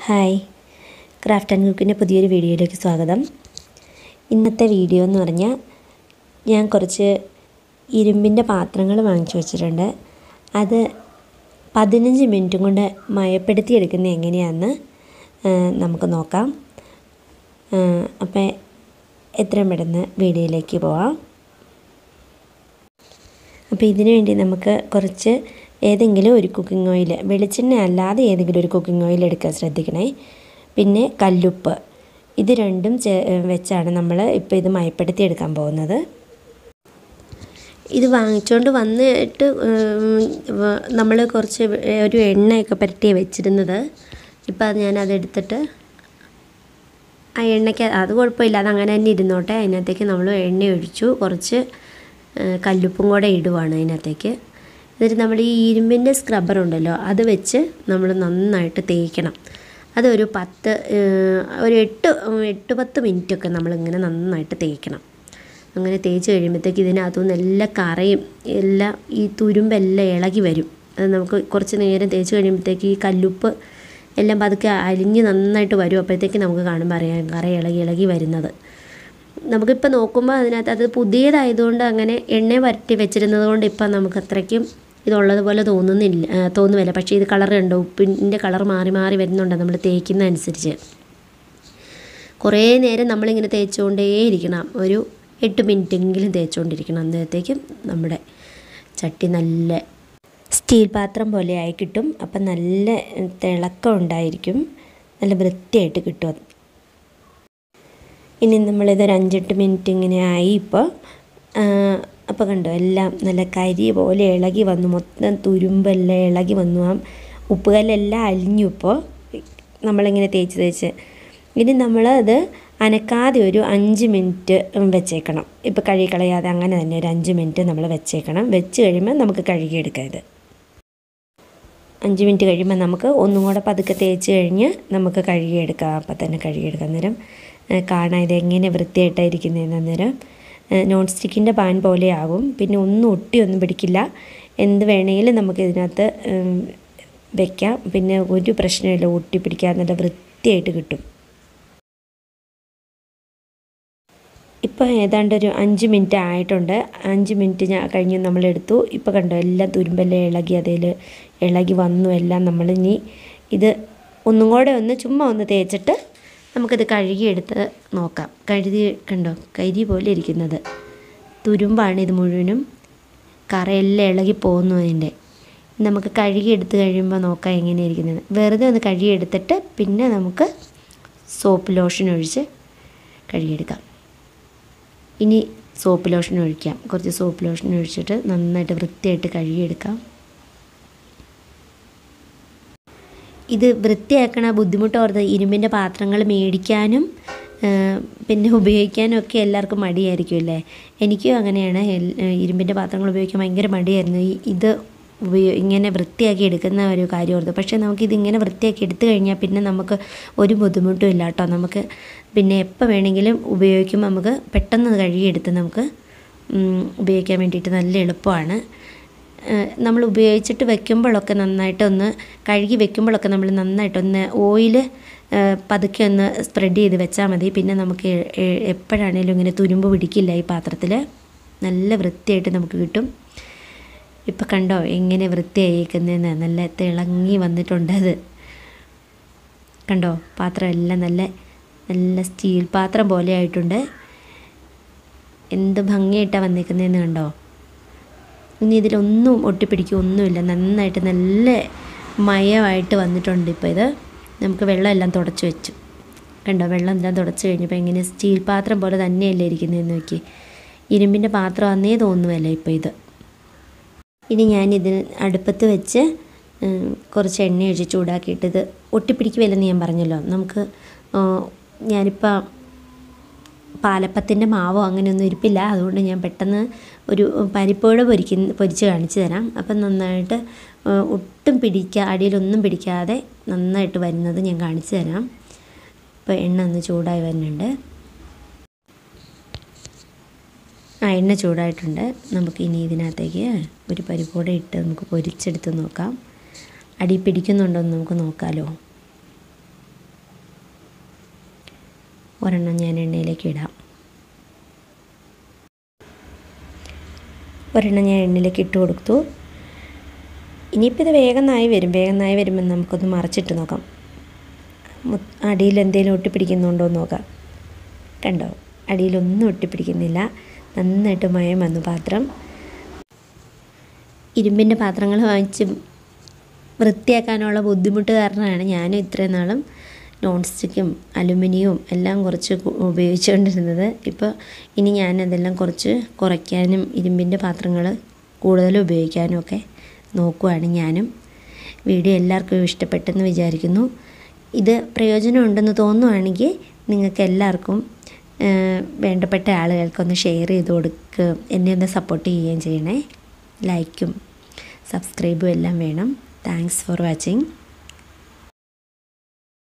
hi craft and കുക്കിൻ്റെ പുതിയൊരു വീഡിയോയിലേക്ക് സ്വാഗതം ഇന്നത്തെ വീഡിയോ എന്ന് പറഞ്ഞാൽ ഞാൻ കുറച്ച് ഇരുമ്പിൻ്റെ പാത്രങ്ങൾ വാങ്ങിച്ചു വെച്ചിട്ടുണ്ട് അത് പതിനഞ്ച് മിനിറ്റും കൊണ്ട് മയപ്പെടുത്തിയെടുക്കുന്നത് എങ്ങനെയാണെന്ന് ആ, നമുക്ക് നോക്കാം അപ്പോൾ എത്രയും പെട്ടെന്ന് വീഡിയോയിലേക്ക് പോവാം അപ്പോൾ ഇതിനു വേണ്ടി നമുക്ക് കുറച്ച് ഏതെങ്കിലും ഒരു കുക്കിംഗ് ഓയിൽ വെളിച്ചെണ്ണ അല്ലാതെ ഏതെങ്കിലും ഒരു കുക്കിംഗ് ഓയിൽ എടുക്കാൻ ശ്രദ്ധിക്കണേ പിന്നെ കല്ലുപ്പ് ഇത് രണ്ടും ചേ വെച്ചാണ് നമ്മൾ ഇപ്പോൾ ഇത് മയപ്പെടുത്തി എടുക്കാൻ പോകുന്നത് ഇത് വാങ്ങിച്ചുകൊണ്ട് വന്നിട്ട് നമ്മൾ കുറച്ച് ഒരു എണ്ണയൊക്കെ പുരട്ടി വെച്ചിരുന്നത് ഇപ്പോൾ അത് ഞാൻ അതെടുത്തിട്ട് ആ എണ്ണയ്ക്ക് അത് കുഴപ്പമില്ല അത് അങ്ങനെ തന്നെ ഇരുന്നോട്ടെ അതിനകത്തേക്ക് നമ്മൾ എണ്ണ ഒഴിച്ചു കുറച്ച് ആ, കല്ലുപ്പും കൂടെ ഇടുവാണ് അതിനകത്തേക്ക് എന്നിട്ട് നമ്മൾ ഈ ഇരുമ്പിൻ്റെ സ്ക്രബ്ബർ ഉണ്ടല്ലോ അത് വെച്ച് നമ്മൾ നന്നായിട്ട് തേക്കണം അതൊരു പത്ത് ആ, ഒരു എട്ട് എട്ട് പത്ത് മിനിറ്റൊക്കെ നമ്മളിങ്ങനെ നന്നായിട്ട് തേക്കണം അങ്ങനെ തേച്ച് കഴിയുമ്പോഴത്തേക്ക് ഇതിനകത്തുനിന്ന് എല്ലാ കറയും എല്ലാം ഈ തുരുമ്പെല്ലാം ഇളകി വരും അത് നമുക്ക് കുറച്ച് നേരം തേച്ച് കഴിയുമ്പോഴത്തേക്ക് ഈ കല്ലുപ്പ് എല്ലാം പതുക്കെ അലിഞ്ഞ് നന്നായിട്ട് വരും അപ്പോഴത്തേക്ക് നമുക്ക് കാണുമ്പോൾ അറിയാം കറ ഇളകി ഇളകി വരുന്നത് നമുക്കിപ്പോൾ നോക്കുമ്പോൾ അതിനകത്ത് അത് പുതിയതായതുകൊണ്ട് അങ്ങനെ എണ്ണ വരട്ടി വെച്ചിരുന്നത് കൊണ്ട് ഇപ്പം നമുക്ക് അത്രയ്ക്കും ഇതുള്ളതുപോലെ തോന്നുന്നില്ല ആ, തോന്നുന്നില്ല പക്ഷേ ഇത് കളർ കണ്ടോ ഉപ്പിൻ്റെ കളർ മാറി മാറി വരുന്നുണ്ട് നമ്മൾ തേക്കുന്ന അനുസരിച്ച് കുറേ നേരം നമ്മളിങ്ങനെ തേച്ചുകൊണ്ടേയിരിക്കണം ഒരു എട്ട് മിനിറ്റെങ്കിലും തേച്ചുകൊണ്ടിരിക്കണം അന്നേരത്തേക്കും നമ്മുടെ ചട്ടി നല്ല സ്റ്റീൽ പാത്രം പോലെ ആയി കിട്ടും അപ്പം നല്ല തിളക്കം ഉണ്ടായിരിക്കും നല്ല വൃത്തിയായിട്ട് കിട്ടും അത് ഇനി നമ്മളിതൊരു അഞ്ചെട്ട് മിനിറ്റ് ഇങ്ങനെ ആയി ഇപ്പോൾ അപ്പോൾ കണ്ടോ എല്ലാം നല്ല കരി പോലെ ഇളകി വന്നു മൊത്തം തുരുമ്പെല്ലാം ഇളകി വന്നു ആ ഉപ്പുകല്ലെല്ലാം അലിഞ്ഞു ഇപ്പോൾ നമ്മളിങ്ങനെ തേച്ച് തേച്ച് ഇനി നമ്മളത് അനക്കാതെ ഒരു അഞ്ച് മിനിറ്റ് വെച്ചേക്കണം ഇപ്പോൾ കഴുകി കളയാതെ അങ്ങനെ തന്നെ ഒരു അഞ്ച് മിനിറ്റ് നമ്മൾ വെച്ചേക്കണം വെച്ച് കഴിയുമ്പോൾ നമുക്ക് കഴുകിയെടുക്കാം ഇത് അഞ്ച് മിനിറ്റ് കഴിയുമ്പോൾ നമുക്ക് ഒന്നും കൂടെ പതുക്കെ തേച്ച് കഴിഞ്ഞ് നമുക്ക് കഴുകിയെടുക്കാം അപ്പം തന്നെ കഴുകിയെടുക്കാം അന്നേരം ഏ, കാണാം ഇത് എങ്ങനെ വൃത്തിയായിട്ടായിരിക്കുന്നതെന്ന് അന്നേരം ഏ, നോൺ സ്റ്റിക്കിൻ്റെ പാൻ പോലെ ആകും പിന്നെ ഒന്നും ഒട്ടിയൊന്നും പിടിക്കില്ല എന്ത് വേണമെങ്കിലും നമുക്ക് ഇതിനകത്ത് ഉം, വെക്കാം പിന്നെ ഒരു പ്രശ്നമില്ല ഒട്ടി പിടിക്കാതെ നല്ല വൃത്തിയായിട്ട് കിട്ടും ഇപ്പോൾ ഏതാണ്ട് ഒരു അഞ്ച് മിനിറ്റ് ആയിട്ടുണ്ട് അഞ്ച് മിനിറ്റ് ഞാൻ കഴിഞ്ഞ് നമ്മളെടുത്തു ഇപ്പോൾ കണ്ടോ എല്ലാം തുരുമ്പെല്ലാം ഇളകി അതിൽ ഇളകി വന്നു എല്ലാം നമ്മൾ ഇനി ഇത് ഒന്നും കൂടെ ഒന്ന് ചുമ്മാ ഒന്ന് തേച്ചിട്ട് നമുക്കിത് കഴുകിയെടുത്ത് നോക്കാം കഴുകി കണ്ടോ കരി പോലെ ഇരിക്കുന്നത് തുരുമ്പാണ് ഇത് മുഴുവനും കറയെല്ലാം ഇളകി പോകുന്നു അതിൻ്റെ നമുക്ക് കഴുകിയെടുത്ത് കഴിയുമ്പോൾ നോക്കാം എങ്ങനെയിരിക്കുന്നത് വെറുതെ ഒന്ന് കഴുകിയെടുത്തിട്ട് പിന്നെ നമുക്ക് സോപ്പ് ലോഷൻ ഒഴിച്ച് കഴുകിയെടുക്കാം ഇനി സോപ്പ് ലോഷൻ ഒഴിക്കാം കുറച്ച് സോപ്പ് ലോഷൻ ഒഴിച്ചിട്ട് നന്നായിട്ട് വൃത്തിയായിട്ട് കഴുകിയെടുക്കാം ഇത് വൃത്തിയാക്കണ ബുദ്ധിമുട്ട് ഓർത്ത് ഇരുമ്പിൻ്റെ പാത്രങ്ങൾ മേടിക്കാനും ആ, പിന്നെ ഉപയോഗിക്കാനും ഒക്കെ എല്ലാവർക്കും മടിയായിരിക്കും അല്ലേ എനിക്കും അങ്ങനെയാണ് എൽ- ഇരുമ്പിൻ്റെ പാത്രങ്ങൾ ഉപയോഗിക്കാൻ ഭയങ്കര മടിയായിരുന്നു ഈ ഇത് ഉപയോ ഇങ്ങനെ വൃത്തിയാക്കി എടുക്കുന്ന ഒരു കാര്യം ഓർത്ത് പക്ഷേ നമുക്കിതിങ്ങനെ വൃത്തിയാക്കി എടുത്തു കഴിഞ്ഞാൽ പിന്നെ നമുക്ക് ഒരു ബുദ്ധിമുട്ടും ഇല്ല കേട്ടോ നമുക്ക് പിന്നെ എപ്പോൾ വേണമെങ്കിലും ഉപയോഗിക്കുമ്പോൾ നമുക്ക് പെട്ടെന്ന് കഴുകിയെടുത്ത് നമുക്ക് ഉം, ഉപയോഗിക്കാൻ വേണ്ടിയിട്ട് നല്ല എളുപ്പമാണ് ഏഹ് നമ്മൾ ഉപയോഗിച്ചിട്ട് വെക്കുമ്പോഴൊക്കെ നന്നായിട്ടൊന്ന് കഴുകി വെക്കുമ്പോഴൊക്കെ നമ്മൾ നന്നായിട്ടൊന്ന് ഓയിൽ പതുക്കെ ഒന്ന് സ്പ്രെഡ് ചെയ്ത് വെച്ചാൽ മതി പിന്നെ നമുക്ക് എ- എ- എപ്പോഴാണേലും ഇങ്ങനെ തുരുമ്പ് പിടിക്കില്ല ഈ പാത്രത്തിൽ നല്ല വൃത്തിയായിട്ട് നമുക്ക് കിട്ടും ഇപ്പം കണ്ടോ എങ്ങനെ വൃത്തിയായിരിക്കുന്നതെന്ന് നല്ല തിളങ്ങി വന്നിട്ടുണ്ട് അത് കണ്ടോ പാത്രം എല്ലാം നല്ല നല്ല സ്റ്റീൽ പാത്രം പോലെ ആയിട്ടുണ്ട് എന്ത് ഭംഗിയായിട്ടാണ് വന്നിരിക്കുന്നതെന്ന് കണ്ടോ ഇനി ഇതിലൊന്നും ഒട്ടിപ്പിടിക്കുക ഒന്നുമില്ല നന്നായിട്ട് നല്ല മയമായിട്ട് വന്നിട്ടുണ്ട് ഇപ്പോൾ ഇത് നമുക്ക് വെള്ളം എല്ലാം തുടച്ച് വെച്ചു കണ്ടോ വെള്ളം എല്ലാം തുടച്ച് കഴിഞ്ഞപ്പോൾ എങ്ങനെ സ്റ്റീൽ പാത്രം പോലെ തന്നെയല്ലേ ഇരിക്കുന്നതെന്ന് നോക്കി ഇരുമ്പിൻ്റെ പാത്രം അന്നേ തോന്നുമല്ലേ ഇപ്പോൾ ഇത് ഇനി ഞാനിതിന് അടുപ്പത്ത് വെച്ച് ഉം, കുറച്ച് എണ്ണ ഒഴിച്ച് ചൂടാക്കിയിട്ട് ഇത് ഒട്ടിപ്പിടിക്കുമല്ലെന്ന് ഞാൻ പറഞ്ഞല്ലോ നമുക്ക് ആ, ഞാനിപ്പോൾ പാലപ്പത്തിൻ്റെ മാവോ അങ്ങനെയൊന്നും ഇരിപ്പില്ല അതുകൊണ്ട് ഞാൻ പെട്ടെന്ന് ഒരു പരിപ്പോട് പൊരിക്കുന്ന പൊരിച്ച് കാണിച്ചു തരാം അപ്പം നന്നായിട്ട് ആ, ഒട്ടും പിടിക്കുക അടിയിലൊന്നും പിടിക്കാതെ നന്നായിട്ട് വരുന്നത് ഞാൻ കാണിച്ചു തരാം ഇപ്പോൾ എണ്ണ ഒന്ന് ചൂടായി വരുന്നുണ്ട് ആ എണ്ണ ചൂടായിട്ടുണ്ട് നമുക്ക് ഇനി ഇതിനകത്തേക്ക് ഒരു പരിപ്പോടെ ഇട്ട് നമുക്ക് പൊരിച്ചെടുത്ത് നോക്കാം അടി പിടിക്കുന്നുണ്ടോ എന്ന് നമുക്ക് നോക്കാമല്ലോ ഒരെണ്ണം ഞാൻ എണ്ണയിലേക്ക് ഇടാം ഒരെണ്ണം ഞാൻ എണ്ണയിലേക്ക് ഇട്ട് കൊടുത്തു ഇനിയിപ്പോൾ ഇത് വേഗം നായി വരും വേഗം നായി വരുമ്പോൾ നമുക്കൊന്ന് മറച്ചിട്ട് നോക്കാം മു- അടിയിൽ എന്തെങ്കിലും ഒട്ടിപ്പിടിക്കുന്നുണ്ടോ എന്ന് നോക്കാം കണ്ടോ അടിയിലൊന്നും ഒട്ടിപ്പിടിക്കുന്നില്ല നന്നായിട്ട് മയം വന്നു പാത്രം ഇരുമ്പിൻ്റെ പാത്രങ്ങൾ വാങ്ങിച്ച് വൃത്തിയാക്കാനുള്ള ബുദ്ധിമുട്ട് കാരണമാണ് ഞാനും ഇത്രയും നാളും നോൺ സ്റ്റിക്കും അലുമിനിയവും എല്ലാം കുറച്ച് കു- ഉപയോഗിച്ചുകൊണ്ടിരുന്നത് ഇപ്പോൾ ഇനി ഞാൻ അതെല്ലാം കുറച്ച് കുറയ്ക്കാനും ഇരുമ്പിൻ്റെ പാത്രങ്ങൾ കൂടുതൽ ഉപയോഗിക്കാനും ഒക്കെ നോക്കുവാണ് ഞാനും വീഡിയോ എല്ലാവർക്കും ഇഷ്ടപ്പെട്ടെന്ന് വിചാരിക്കുന്നു ഇത് പ്രയോജനമുണ്ടെന്ന് തോന്നുവാണെങ്കിൽ നിങ്ങൾക്ക് എല്ലാവർക്കും ആ, വേണ്ടപ്പെട്ട ആളുകൾക്കൊന്ന് ഷെയർ ചെയ്ത് കൊടുക്കുക എന്നെ ഒന്ന് സപ്പോർട്ട് ചെയ്യുകയും ചെയ്യണേ ലൈക്കും സബ്സ്ക്രൈബും എല്ലാം വേണം താങ്ക്സ് ഫോർ വാച്ചിങ്